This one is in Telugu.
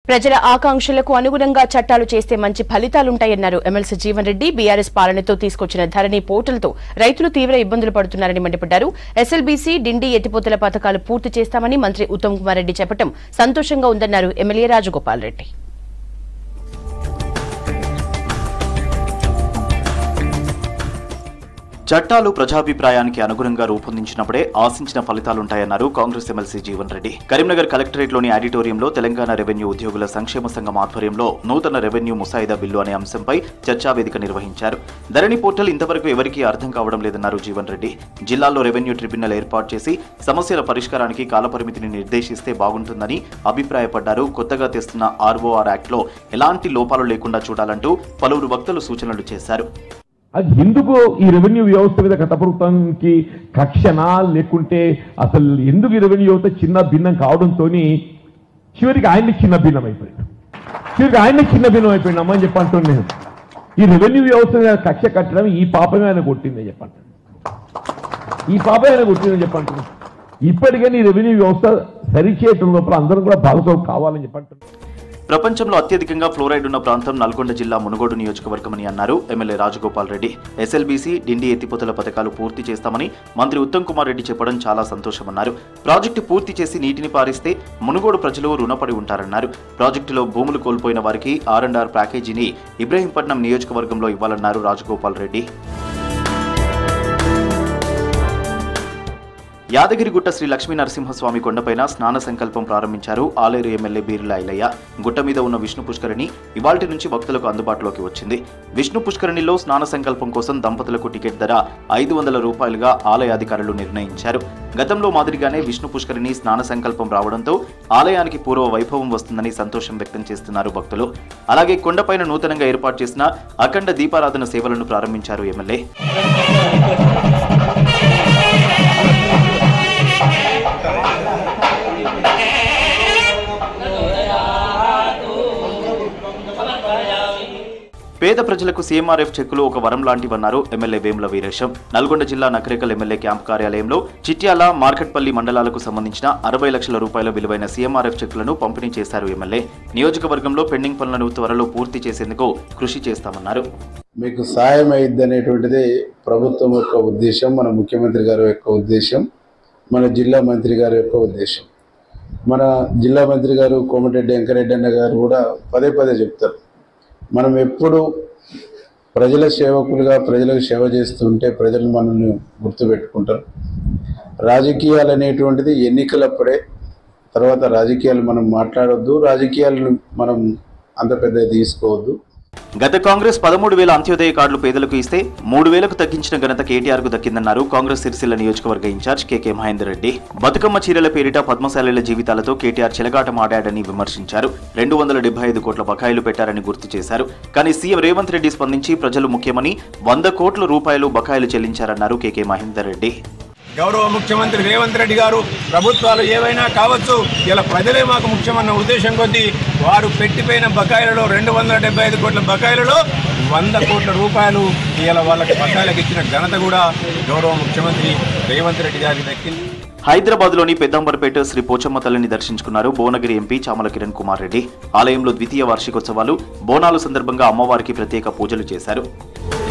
ప్రజల ఆకాంక్షలకు అనుగుణంగా చట్టాలు చేస్తే మంచి ఫలితాలుంటాయన్నారు ఎమ్మెల్సీ జీవన్ రెడ్డి బీఆర్ఎస్ పాలనతో తీసుకొచ్చిన ధరణి పోర్టల్తో రైతులు తీవ్ర ఇబ్బందులు పడుతున్నారని మండిపడ్డారు ఎస్ఎల్బీసీ డిండి ఎత్తిపోతల పథకాలు పూర్తి చేస్తామని మంత్రి ఉత్తమ్ కుమార్ రెడ్డి చెప్పడం సంతోషంగా ఉందన్నారు ఎమ్మెల్యే రాజగోపాల్ రెడ్డి చట్టాలు ప్రజాభిప్రాయానికి అనుగుణంగా రూపొందించినప్పుడే ఆశించిన ఫలితాలుంటాయన్నారు కాంగ్రెస్ ఎమ్మెల్సీ జీవన్ రెడ్డి కరీంనగర్ కలెక్టరేట్లోని ఆడిటోరియంలో తెలంగాణ రెవెన్యూ ఉద్యోగుల సంక్షేమ సంఘం ఆధ్వర్యంలో నూతన రెవెన్యూ ముసాయిదా బిల్లు అనే అంశంపై చర్చా వేదిక నిర్వహించారు ధరణి పోర్టల్ ఇంతవరకు ఎవరికీ అర్థం కావడం లేదన్నారు జీవన్ రెడ్డి జిల్లాల్లో రెవెన్యూ ట్రిబ్యునల్ ఏర్పాటు చేసి సమస్యల పరిష్కారానికి కాలపరిమితిని నిర్దేశిస్తే బాగుంటుందని అభిప్రాయపడ్డారు కొత్తగా తెస్తున్న ఆర్ఓఆర్ యాక్ట్లో ఎలాంటి లోపాలు లేకుండా చూడాలంటూ పలువురు వక్తలు సూచనలు చేశారు అది ఎందుకు ఈ రెవెన్యూ వ్యవస్థ మీద గత ప్రభుత్వానికి కక్షనా లేకుంటే అసలు ఎందుకు ఈ రెవెన్యూ వ్యవస్థ చిన్న భిన్నం కావడంతో చివరికి ఆయన్ని చిన్న భిన్నం అయిపోయాడు చివరికి ఆయన్ని చిన్న భిన్నం అయిపోయింది అమ్మని చెప్పంటాను నేను ఈ రెవెన్యూ వ్యవస్థ మీద కక్ష కట్టడం ఈ పాపమే ఆయన కొట్టిందని చెప్పంటాను ఈ పాపమే ఆయన కొట్టిందని చెప్పంటాను ఇప్పటికైనా ఈ రెవెన్యూ వ్యవస్థ సరిచేయటం లోపల అందరం కూడా భాగస్వామి కావాలని చెప్పంటాను ప్రపంచంలో అత్యధికంగా ఫ్లోరైడ్ ఉన్న ప్రాంతం నల్గొండ జిల్లా మునుగోడు నియోజకవర్గమని అన్నారు ఎమ్మెల్యే రాజగోపాల్ రెడ్డి ఎస్ఎల్బీసీ డిండి ఎత్తిపోతల పథకాలు పూర్తి చేస్తామని మంత్రి ఉత్తమ్ కుమార్ రెడ్డి చెప్పడం చాలా సంతోషమన్నారు ప్రాజెక్టు పూర్తి చేసి నీటిని పారిస్తే మునుగోడు ప్రజలు రుణపడి ఉంటారన్నారు ప్రాజెక్టులో భూములు కోల్పోయిన వారికి ఆర్ అండ్ ఆర్ ప్యాకేజీని ఇబ్రహీంపట్నం నియోజకవర్గంలో ఇవ్వాలన్నారు రాజగోపాల్ రెడ్డి యాదగిరిగుట్ట శ్రీ లక్ష్మీ నరసింహస్వామి కొండపైన స్నాన సంకల్పం ప్రారంభించారు ఆలేరు ఎమ్మెల్యే బీర్ల ఐలయ్య గుట్ట మీద ఉన్న విష్ణు పుష్కరిణి ఇవాల్టి నుంచి భక్తులకు అందుబాటులోకి వచ్చింది విష్ణు పుష్కరిణిలో స్నాన సంకల్పం కోసం దంపతులకు టికెట్ ధర ఐదు వందల రూపాయలుగా ఆలయాధికారులు నిర్ణయించారు గతంలో మాదిరిగానే విష్ణు పుష్కరిణి స్నాన సంకల్పం రావడంతో ఆలయానికి పూర్వ వైభవం వస్తుందని సంతోషం వ్యక్తం చేస్తున్నారు భక్తులు అలాగే కొండపైన నూతనంగా ఏర్పాటు చేసిన అఖండ దీపారాధన సేవలను ప్రారంభించారు ఎమ్మెల్యే పేద ప్రజలకు సీఎంఆర్ఎఫ్ చెక్కులు ఒక వరం లాంటివన్నారు ఎమ్మెల్యే వేముల వీరేశం నల్గొండ జిల్లా నకరేకల్ ఎమ్మెల్యే క్యాంపు కార్యాలయంలో చిట్యాల మార్కెట్పల్లి మండలాలకు సంబంధించిన అరవై లక్షల రూపాయల విలువైన సీఎంఆర్ఎఫ్ చెక్కులను పంపిణీ చేశారు ఎమ్మెల్యే నియోజకవర్గంలో పెండింగ్ పనులను త్వరలో పూర్తి చేసేందుకు కృషి చేస్తామన్నారు మీకు సాయం అయ్యిద్ది అనేటువంటిది ప్రభుత్వం యొక్క ఉద్దేశం మన ముఖ్యమంత్రి గారి యొక్క ఉద్దేశం మన జిల్లా మంత్రి గారి యొక్క ఉద్దేశం మన జిల్లా మంత్రి గారు కోమటిరెడ్డి వెంకరెడ్డి అన్న గారు కూడా పదే పదే చెప్తారు మనం ఎప్పుడు ప్రజల సేవకులుగా ప్రజలకు సేవ చేస్తుంటే ప్రజలు మనల్ని గుర్తుపెట్టుకుంటారు రాజకీయాలు అనేటువంటిది ఎన్నికలప్పుడే తర్వాత రాజకీయాలు మనం మాట్లాడొద్దు రాజకీయాలను మనం అంత పెద్ద తీసుకోవద్దు గత కాంగ్రెస్ పదమూడు వేల అంత్యోదయ కార్డులు పేదలకు ఇస్తే మూడు వేలకు తగ్గించిన ఘనత కేటీఆర్ కు దక్కిందన్నారు కాంగ్రెస్ సిరిసిల్ల నియోజకవర్గ ఇన్ఛార్జ్ కేకే మహేందర్ రెడ్డి బతుకమ్మ చీరల పేరిట పద్మశాలీల జీవితాలతో కేటీఆర్ చెలగాటమాడాడని విమర్శించారు రెండు వందల డెబ్బై ఐదు కోట్ల బకాయిలు పెట్టారని గుర్తు చేశారు కానీ సీఎం రేవంత్ రెడ్డి స్పందించి ప్రజలు ముఖ్యమని వంద కోట్ల రూపాయలు బకాయిలు చెల్లించారన్నారు కేకే మహేందర్ రెడ్డి గౌరవ ముఖ్యమంత్రి రేవంత్ రెడ్డి గారు ప్రభుత్వాలు ఏవైనా కావచ్చు ఇలా ప్రజలే మాకు ముఖ్యమన్న ఉద్దేశం కొద్దీ వారు పెట్టిపోయిన బకాయిలలో రెండు వందల డెబ్బై ఐదు కోట్ల బకాయిలలో వంద కోట్ల రూపాయలు ఇలా వాళ్ళకి బకాయిలకు ఇచ్చిన ఘనత కూడా గౌరవ ముఖ్యమంత్రి రేవంత్ రెడ్డి గారికి దక్కింది హైదరాబాద్ లోని పెద్దంబర్పేట శ్రీ పోచమ్మ తల్లిని దర్శించుకున్నారు భువనగిరి ఎంపీ చామల కిరణ్ కుమార్ రెడ్డి ఆలయంలో ద్వితీయ వార్షికోత్సవాలు బోనాలు సందర్భంగా అమ్మవారికి ప్రత్యేక పూజలు చేశారు